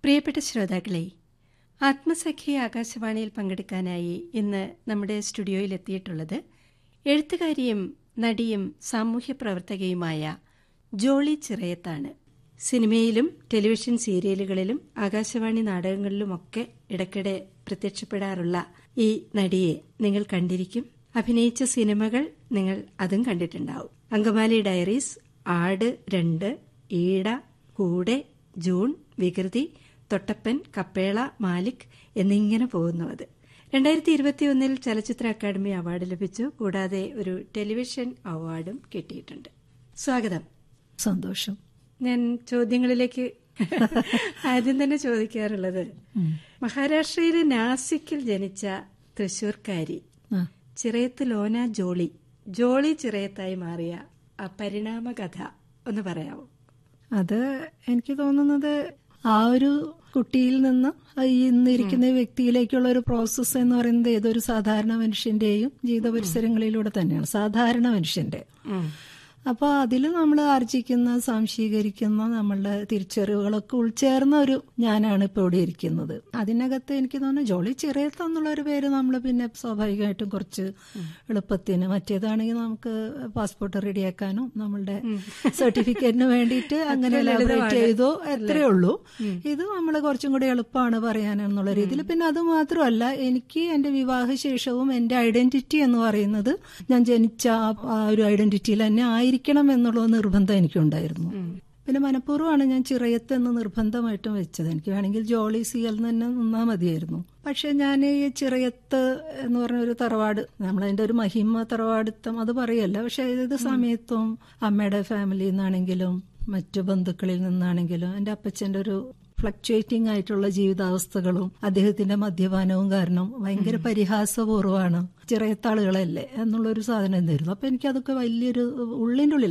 പ്രിയപ്പെട്ട ശ്രോതാക്കളെ ആത്മസഖി ആകാശവാണിയിൽ പങ്കെടുക്കാനായി ഇന്ന് നമ്മുടെ സ്റ്റുഡിയോയിൽ എത്തിയിട്ടുള്ളത് എഴുത്തുകാരിയും നടിയും സാമൂഹ്യ പ്രവർത്തകയുമായ ജോളി ചിറയത്താണ് സിനിമയിലും ടെലിവിഷൻ സീരിയലുകളിലും ആകാശവാണി നാടകങ്ങളിലുമൊക്കെ ഇടയ്ക്കിടെ പ്രത്യക്ഷപ്പെടാറുള്ള ഈ നടിയെ നിങ്ങൾ കണ്ടിരിക്കും അഭിനയിച്ച സിനിമകൾ നിങ്ങൾ അതും കണ്ടിട്ടുണ്ടാവും അങ്കമാലി ഡയറീസ് ആട് രണ്ട് ഈട കൂടെ ജൂൺ വികൃതി തൊട്ടപ്പൻ കപ്പേള മാലിക് എന്നിങ്ങനെ പോകുന്നു അത് രണ്ടായിരത്തി ഇരുപത്തിയൊന്നിൽ ചലച്ചിത്ര അക്കാദമി അവാർഡ് ലഭിച്ചു കൂടാതെ ഒരു ടെലിവിഷൻ അവാർഡും കിട്ടിയിട്ടുണ്ട് സ്വാഗതം സന്തോഷം ഞാൻ ചോദ്യങ്ങളിലേക്ക് ആദ്യം തന്നെ ചോദിക്കാറുള്ളത് മഹാരാഷ്ട്രയിലെ നാസിക്കിൽ ജനിച്ച തൃശൂർക്കാരി ആ, ചിറയത്ത് ലോന ജോളി ജോളി ചിറയത്തായി മാറിയ ആ പരിണാമ കഥ ഒന്ന് പറയാമോ അത് എനിക്ക് തോന്നുന്നത് ആ ഒരു കുട്ടിയിൽ നിന്ന് ഈ ഇന്നിരിക്കുന്ന വ്യക്തിയിലേക്കുള്ള ഒരു പ്രോസസ്സ് എന്ന് പറയുന്നത് ഏതൊരു സാധാരണ മനുഷ്യന്റെയും ജീവിത പരിസരങ്ങളിലൂടെ തന്നെയാണ് സാധാരണ മനുഷ്യന്റെ അപ്പോൾ അതിൽ നമ്മൾ ആർജിക്കുന്ന സംശീകരിക്കുന്ന നമ്മളുടെ തിരിച്ചറിവുകളൊക്കെ ഉൾച്ചേർന്ന ഒരു ഞാനാണ് ഇപ്പോൾ ഇവിടെ ഇരിക്കുന്നത് അതിനകത്ത് എനിക്ക് തോന്നുന്നു ജോളി ചിറയത്ത് എന്നുള്ള ഒരു പേര് നമ്മൾ പിന്നെ സ്വാഭാവികമായിട്ടും കുറച്ച് എളുപ്പത്തിന് മറ്റേതാണെങ്കിൽ നമുക്ക് പാസ്പോർട്ട് റെഡിയാക്കാനോ നമ്മളുടെ സർട്ടിഫിക്കറ്റിന് വേണ്ടിയിട്ട് അങ്ങനെ ലാബറേറ്റ് ചെയ്തോ എത്രയേ ഉള്ളൂ ഇത് നമ്മൾ കുറച്ചും കൂടി എളുപ്പമാണ് പറയാനെന്നുള്ള രീതിയിൽ പിന്നെ അത് മാത്രമല്ല എനിക്ക് എന്റെ വിവാഹശേഷവും എന്റെ ഐഡന്റിറ്റി എന്ന് പറയുന്നത് ഞാൻ ജനിച്ച ആ- ആ ഒരു ഐഡന്റിറ്റിയിൽ തന്നെ ആയിരിക്കണം എന്നുള്ള നിർബന്ധം എനിക്കുണ്ടായിരുന്നു പിന്നെ മനഃപൂർവ്വമാണ് ഞാൻ ചിറയത്ത് എന്ന് നിർബന്ധമായിട്ടും വെച്ചത് എനിക്ക് വേണമെങ്കിൽ ജോളി സിയൽ എന്ന് തന്നെ നിന്നാൽ മതിയായിരുന്നു പക്ഷെ ഞാൻ ഈ ചിറയത്ത് എന്ന് പറഞ്ഞ ഒരു തറവാട് നമ്മളതിന്റെ ഒരു മഹിമ തറവാടിത്തം അത് പറയല്ല പക്ഷെ ഏത് സമയത്തും അമ്മയുടെ ഫാമിലിയിൽ നിന്നാണെങ്കിലും മറ്റു ബന്ധുക്കളിൽ നിന്നാണെങ്കിലും എൻ്റെ അപ്പച്ചൻ്റെ ഒരു ഫ്ലക്ച്വേറ്റിംഗ് ആയിട്ടുള്ള ജീവിതാവസ്ഥകളും അദ്ദേഹത്തിന്റെ മദ്യപാനവും കാരണം ഭയങ്കര പരിഹാസപൂർവ്വമാണ് ചിറയത്താളുകളല്ലേ എന്നുള്ളൊരു സാധനം തരുന്നു അപ്പൊ എനിക്ക് അതൊക്കെ വലിയൊരു ഉള്ളിൻ്റെ ഉള്ളിൽ